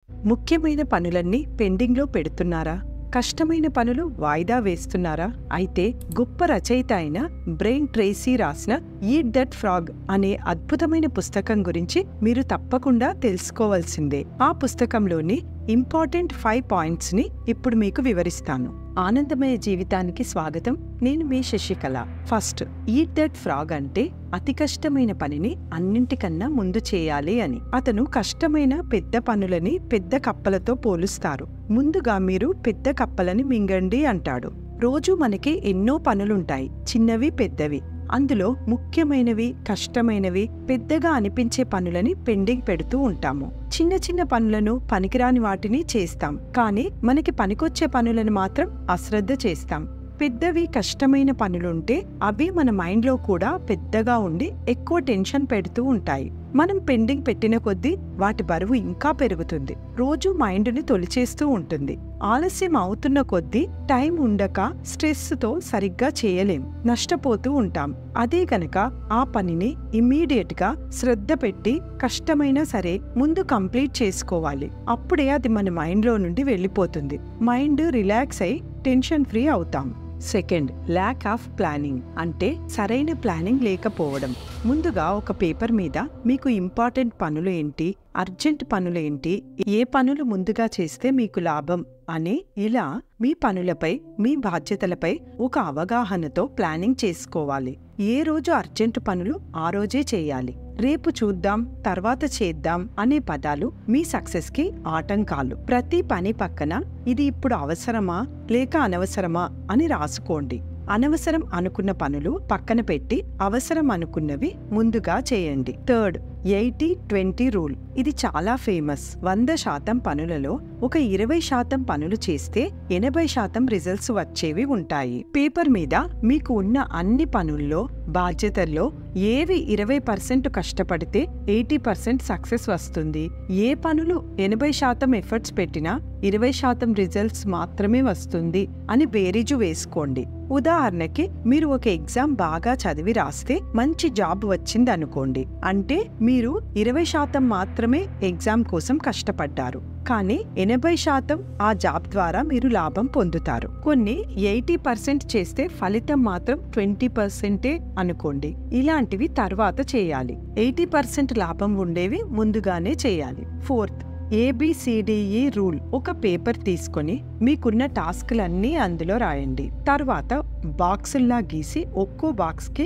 ముఖ్యమైన పనులన్నీ పెండింగ్లో పెడుతున్నారా కష్టమైన పనులు వాయిదా వేస్తున్నారా అయితే గొప్ప రచయిత అయిన బ్రెయిన్ ట్రేసీ రాసిన ఈట్ దట్ ఫ్రాగ్ అనే అద్భుతమైన పుస్తకం గురించి మీరు తప్పకుండా తెలుసుకోవాల్సిందే ఆ పుస్తకంలోని ఇంపార్టెంట్ ఫైవ్ పాయింట్స్ ని ఇప్పుడు మీకు వివరిస్తాను ఆనందమయ జీవితానికి స్వాగతం నేను మీ Shashikala first eat that frog అంటే అతి కష్టమైన పనిని అన్నింటికన్నా ముందు చేయాలి అని అతను కష్టమైన పెద్ద పనులని పెద్ద కప్పలతో పోలుస్తారు ముందుగా మీరు పెద్ద కప్పలని మింగండి అంటాడు రోజు మనకి ఎన్నో పనులుంటాయి చిన్నవి పెద్దవి అందులో ముఖ్యమైనవి కష్టమైనవి పెద్దగా అనిపించే పనులని పెండింగ్ పెడుతూ ఉంటాము చిన్న చిన్న పనులను పనికిరాని వాటిని చేస్తాం కానీ మనకి పనికొచ్చే పనులను మాత్రం అశ్రద్ధ చేస్తాం పెద్దవి కష్టమైన పనులుంటే అవి మన మైండ్లో కూడా పెద్దగా ఉండి ఎక్కువ టెన్షన్ పెడుతూ ఉంటాయి మనం పెండింగ్ పెట్టిన కొద్దీ వాటి బరువు ఇంకా పెరుగుతుంది రోజు మైండ్ని తొలిచేస్తూ ఉంటుంది ఆలస్యం అవుతున్న కొద్దీ టైం ఉండక స్ట్రెస్తో సరిగ్గా చేయలేం నష్టపోతూ ఉంటాం అదే గనక ఆ పనిని ఇమ్మీడియట్ గా శ్రద్ధ పెట్టి కష్టమైనా సరే ముందు కంప్లీట్ చేసుకోవాలి అప్పుడే అది మన మైండ్లో నుండి వెళ్ళిపోతుంది మైండ్ రిలాక్స్ అయి టెన్షన్ ఫ్రీ అవుతాం సెకండ్ ల్యాక్ ఆఫ్ ప్లానింగ్ అంటే సరైన ప్లానింగ్ లేకపోవడం ముందుగా ఒక పేపర్ మీద మీకు ఇంపార్టెంట్ పనులు ఏంటి అర్జెంట్ పనులు ఏంటి ఏ పనులు ముందుగా చేస్తే మీకు లాభం అని ఇలా మీ పనులపై మీ బాధ్యతలపై ఒక అవగాహనతో ప్లానింగ్ చేసుకోవాలి ఏ రోజు అర్జెంటు పనులు ఆ రోజే చేయాలి రేపు చూద్దాం తర్వాత చేద్దాం అనే పదాలు మీ సక్సెస్ కి ఆటంకాలు ప్రతి పని పక్కన ఇది ఇప్పుడు అవసరమా లేక అనవసరమా అని రాసుకోండి అనవసరం అనుకున్న పనులు పక్కన పెట్టి అవసరం అనుకున్నవి ముందుగా చేయండి థర్డ్ ఎయిటీ ట్వంటీ రూల్ ఇది చాలా ఫేమస్ వంద శాతం పనులలో ఒక ఇరవై శాతం పనులు చేస్తే ఎనభై శాతం రిజల్ట్స్ వచ్చేవి ఉంటాయి పేపర్ మీద మీకు ఉన్న అన్ని పనుల్లో బాధ్యతల్లో ఏవి ఇరవై పర్సెంట్ కష్టపడితే ఎయిటీ పర్సెంట్ సక్సెస్ వస్తుంది ఏ పనులు ఎనభై శాతం ఎఫర్ట్స్ పెట్టినా ఇరవై శాతం రిజల్ట్స్ మాత్రమే వస్తుంది అని బేరీజు వేసుకోండి ఉదాహరణకి మీరు ఒక ఎగ్జామ్ బాగా చదివి రాస్తే మంచి జాబ్ వచ్చింది అనుకోండి అంటే మీరు ఇరవై శాతం మాత్రమే ఎగ్జామ్ కోసం కష్టపడ్డారు కానీ ఎనభై శాతం ఆ జాబ్ ద్వారా మీరు లాభం పొందుతారు కొన్ని ఎయిటీ పర్సెంట్ చేస్తే ఫలితం మాత్రం ట్వంటీ పర్సెంటే అనుకోండి ఇలాంటివి తర్వాత చేయాలి ఎయిటీ పర్సెంట్ లాభం ఉండేవి ముందుగానే చేయాలి ఫోర్త్ ఏబిసిడిఈ రూల్ ఒక పేపర్ తీసుకొని మీకున్న టాస్క్లన్నీ అందులో రాయండి తర్వాత బాక్సుల్లా గీసి ఒక్కో బాక్స్కి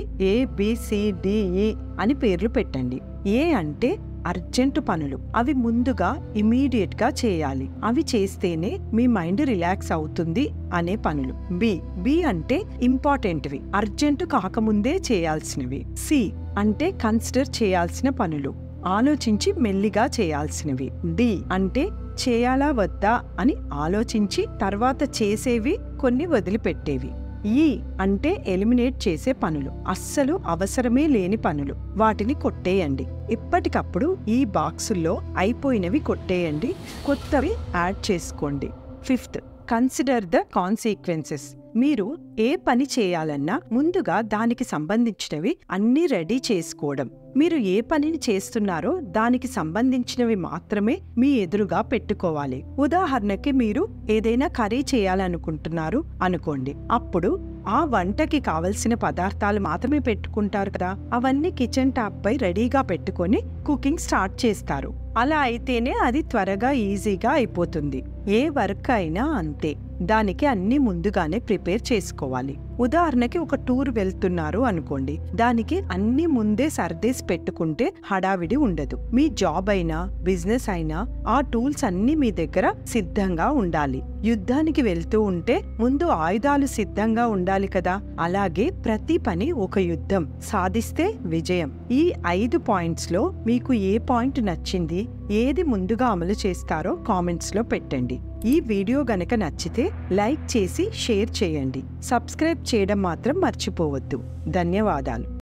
ఏబిసిడిఈ అని పేర్లు పెట్టండి ఏ అంటే అర్జెంటు పనులు అవి ముందుగా ఇమీడియట్ గా చేయాలి అవి చేస్తేనే మీ మైండ్ రిలాక్స్ అవుతుంది అనే పనులు బి బి అంటే ఇంపార్టెంట్వి అర్జెంటు కాకముందే చేయాల్సినవి సి అంటే కన్సిడర్ చేయాల్సిన పనులు ఆలోచించి మెల్లిగా చేయాల్సినవి డి అంటే చేయాలా వద్దా అని ఆలోచించి తర్వాత చేసేవి కొన్ని వదిలిపెట్టేవి ఈ అంటే ఎలిమినేట్ చేసే పనులు అస్సలు అవసరమే లేని పనులు వాటిని కొట్టేయండి ఎప్పటికప్పుడు ఈ బాక్సుల్లో అయిపోయినవి కొట్టేయండి కొత్తవి యాడ్ చేసుకోండి ఫిఫ్త్ కన్సిడర్ ద కాన్సిక్వెన్సెస్ మీరు ఏ పని చేయాలన్నా ముందుగా దానికి సంబంధించినవి అన్నీ రెడీ చేసుకోవడం మీరు ఏ పనిని చేస్తున్నారో దానికి సంబంధించినవి మాత్రమే మీ ఎదురుగా పెట్టుకోవాలి ఉదాహరణకి మీరు ఏదైనా కర్రీ చేయాలనుకుంటున్నారు అనుకోండి అప్పుడు ఆ వంటకి కావలసిన పదార్థాలు మాత్రమే పెట్టుకుంటారు కదా అవన్నీ కిచెన్ టాప్ పై రెడీగా పెట్టుకొని కుకింగ్ స్టార్ట్ చేస్తారు అలా అయితేనే అది త్వరగా ఈజీగా అయిపోతుంది ఏ వర్క్ అయినా అంతే దానికి అన్ని ముందుగానే ప్రిపేర్ చేసుకోవాలి ఉదాహరణకి ఒక టూర్ వెళ్తున్నారు అనుకోండి దానికి అన్ని ముందే సర్దేసి పెట్టుకుంటే హడావిడి ఉండదు మీ జాబ్ అయినా బిజినెస్ అయినా ఆ టూల్స్ అన్ని మీ దగ్గర సిద్ధంగా ఉండాలి యుద్ధానికి వెళ్తూ ఉంటే ముందు ఆయుధాలు సిద్ధంగా ఉండాలి కదా అలాగే ప్రతి పని ఒక యుద్ధం సాధిస్తే విజయం ఈ ఐదు పాయింట్స్ లో మీకు ఏ పాయింట్ నచ్చింది ఏది ముందుగా అమలు చేస్తారో కామెంట్స్ లో పెట్టండి ఈ వీడియో గనక నచ్చితే లైక్ చేసి షేర్ చేయండి సబ్స్క్రైబ్ చేయడం మాత్రం మర్చిపోవద్దు ధన్యవాదాలు